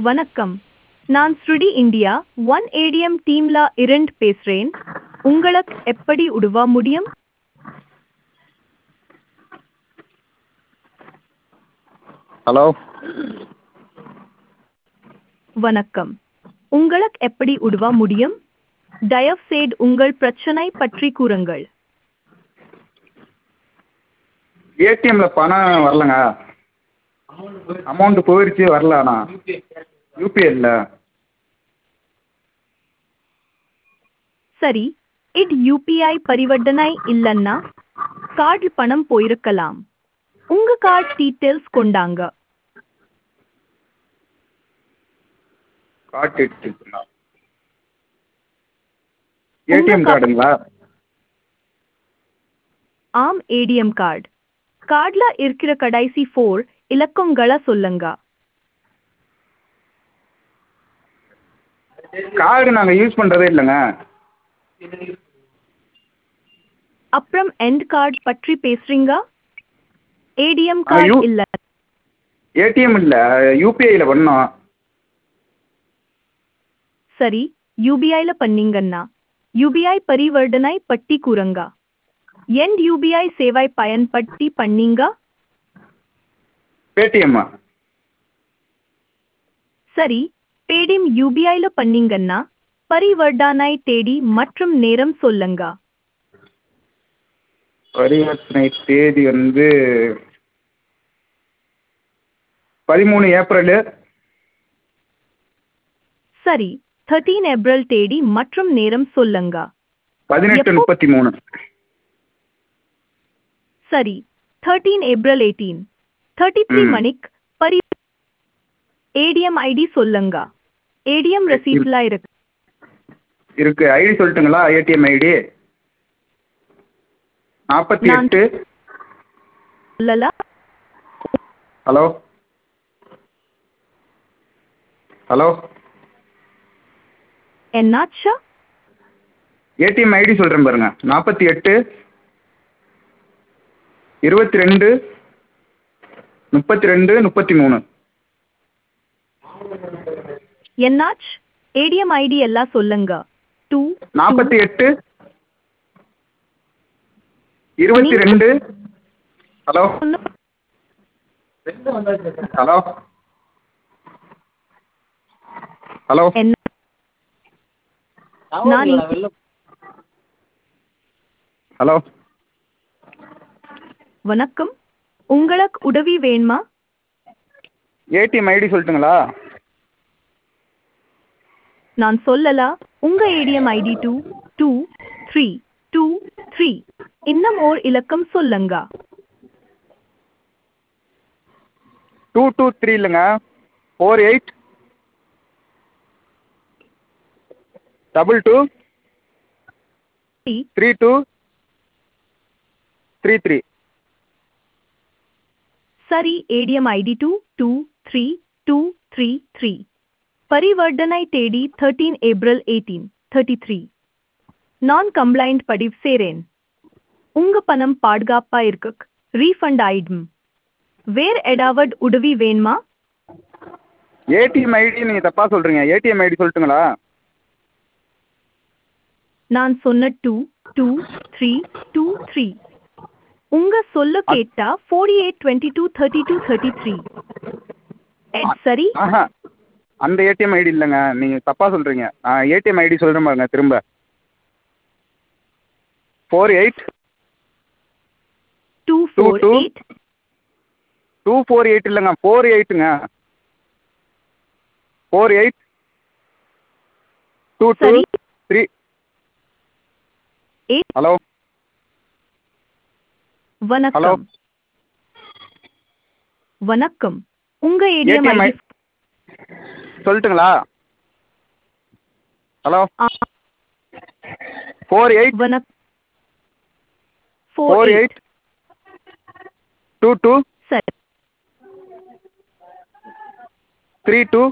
வணக்கம் நான் ஸ்ருடி இந்தியா ஒன் ஏடிஎம் டீம்ல இருந்து பேசுறேன் உங்களுக்கு எப்படி உதவ முடியும் ஹலோ வணக்கம் உங்களுக்கு எப்படி உதவ முடியும் தயவுசெய்து உங்கள் பிரச்சனை பற்றி கூறுங்கள் ஏடிஎம்ல பணம் வரலங்க அமௌண்ட் போயிருச்சு வரல ஆனால் யூபிஐ இல்லை சரி இது யூபிஐ பரிவர்த்தனை இல்லைன்னா கார்டு பணம் போயிருக்கலாம் உங்க கார்டு டீட்டெயில்ஸ் கொண்டாங்க கார்டு எடுத்துருக்குங்களா ஏடிஎம் கார்டுங்களா ஆம் ஏடிஎம் கார்டு கார்டுல இருக்கிற கடைசி ஃபோர் இலக்கங்களை சொல்லுங்க கார்டு நாங்கள் யூஸ் பண்ணுறதே இல்லைங்க அப்புறம் எண்ட் கார்டு பற்றி பேசுறீங்க ஏடிஎம் ஆ, கார்டு யூ- இல்ல ஏடிஎம் இல்லை யூபிஐயில் பண்ணோம் சரி யூபிஐல பண்ணீங்கன்னா யூபிஐ பரிவர்த்தனை பட்டி கூறுங்க எண்ட் யூபிஐ சேவை பயன்படுத்தி பண்ணீங்க பேடிஎம்மா சரி பேடிஎம் யூபிஐல பண்ணீங்கன்னா பரிவர்த்தனை தேதி மற்றும் நேரம் சொல்லுங்க பரிவர்த்தனை தேதி வந்து பதிமூணு ஏப்ரலு சரி தேர்ட்டீன் ஏப்ரல் தேதி மற்றும் நேரம் சொல்லுங்க பதினெட்டு எப்போ? முப்பத்தி மூணு சரி thirteen April eighteen thirty three ம். மணிக்கு பரி ஏடிஎம் ஐடி சொல்லுங்க ஏடிஎம் ரசீட்ல இருக்கு இருக்கு ஐடி சொல்லட்டுங்களா ஏடிஎம் ஐடி நாற்பத்தி நான்- எட்டு சொல்லல ஹலோ ஹலோ என்னாச்சா ஏடிஎம் ஐடி சொல்கிறேன் பாருங்க நாற்பத்தி எட்டு இருபத்தி ரெண்டு முப்பத்தி ரெண்டு முப்பத்தி மூணு என்னாச் ஏடிஎம் ஐடி எல்லாம் சொல்லுங்க டூ நாற்பத்தி எட்டு இருபத்தி ரெண்டு ஹலோ ஹலோ ஹலோ என்ன நான் இங்க- ஹலோ வணக்கம் உங்களுக்கு உதவி வேணுமா ஏடிஎம் ஐடி சொல்லட்டுங்களா நான் சொல்லல உங்க ATM ID two two three two three இன்னும் ஓர் இலக்கம் சொல்லுங்க டூ டூ த்ரீ இல்லைங்க four eight double two three three two three three சரி ATM ID two two three two three three பரிவர்த்தனை தேதி thirteen April eighteen thirty three நான் complaint பதிவு சேரேன் உங்க பணம் பாதுகாப்பா இருக்கு ரீஃபண்ட் ஆயிடும் வேற ஏதாவது உதவி வேணுமா ஏடிஎம் ஐடி நீங்கள் தப்பாக சொல்கிறீங்க ஏடிஎம் ஐடி சொல்லட்டுங்களா நான் சொன்ன two two three two three உங்க சொல்ல கேட்டா forty eight twenty two thirty two thirty three சரி ஆஹா அந்த ஏடிஎம் ஐடி இல்லைங்க நீங்கள் தப்பாக சொல்கிறீங்க நான் ஏடிஎம் ஐடி சொல்கிறேன் பாருங்க திரும்ப four eight two four two. Eight two four eight இல்லைங்க ஃபோர் எயிட்டுங்க ஃபோர் எயிட் டூ டூ சரி த்ரீ எயிட் ஹலோ வணக்கம் வணக்கம் உங்க ஏடிஎம் ATM ஐடி சொல்லட்டுங்களா ஹலோ ஃபோர் எயிட் வணக்கம் four four eight eight two two சரி three two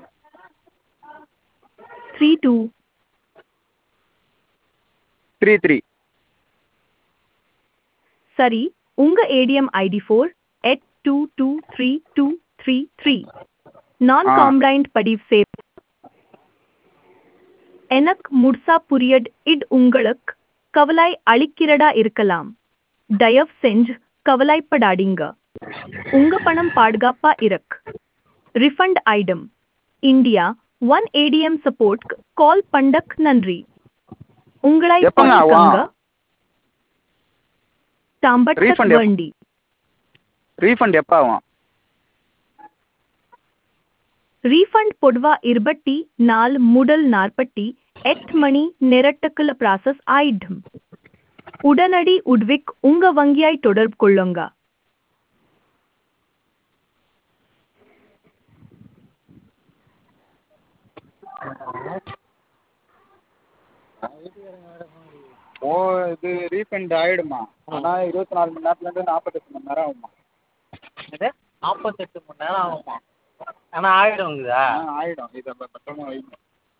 three two three three சரி உங்க ATM ID four eight two two three two three three நான் ஆ. காம்ப்ளைண்ட் பதிவு செய் எனக்கு முழுசா புரியட் இட் உங்களுக்கு கவலை அளிக்கிறதா இருக்கலாம் தயவு செஞ்சு கவலைப்படாதீங்க உங்க பணம் பாதுகாப்பா இருக்கு refund item India One ATM support call பண்டக் நன்றி உங்களை எப்பங்க ஆகும்? பாதுகாங்க தாம்பட்டக் Refund எப்- வண்டி ரீஃபண்ட் எப்போ ஆகும் ரீஃபண்ட் பொதுவா இருபத்தி நாலு முதல் நாற்பத்தி எட்டு மணி நேரத்துக்குள்ள ப்ராசஸ் ஆயிடும் உடனடி உட்விக் உங்க வங்கியாய் தொடர்பு கொள்ளுங்க ஓ இது ரீஃபண்ட் ஆகிடுமா ஆனால் இருபத்தி நாலு மணி நேரத்துலேருந்து நாற்பத்தெட்டு மணி நேரம் ஆகுமா இது நாற்பத்தெட்டு மணி நேரம் ஆகுமா ஆனால் ஆகிடுங்குதா ஆ ஆகிடும் இதை பத்திரமா வைங்க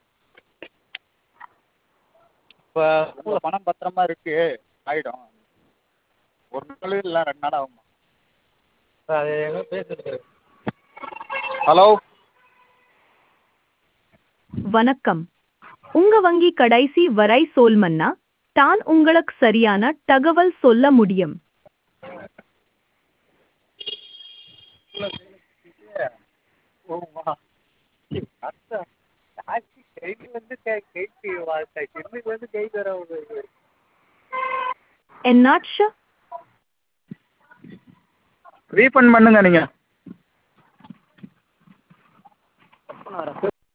இப்போ உங்கள் பணம் பத்திரமா இருக்கு ஆகிடும் ஒரு நாள் இல்லை ரெண்டு நாள் ஆகுமா அது என்ன பேசுறது ஹலோ வணக்கம் உங்க வங்கி கடைசி வரை சொல்மன்னா தான் உங்களுக்கு சரியான தகவல் சொல்ல முடியும் ஓமா அத்தா டாக்ஸி கைக்கு வந்து கை கைக்கு வாழ்க்கை கிண்ணுக்கு வந்து கை தர என்னாச்சு ரீஃபண்ட் பண்ணுங்க நீங்கள்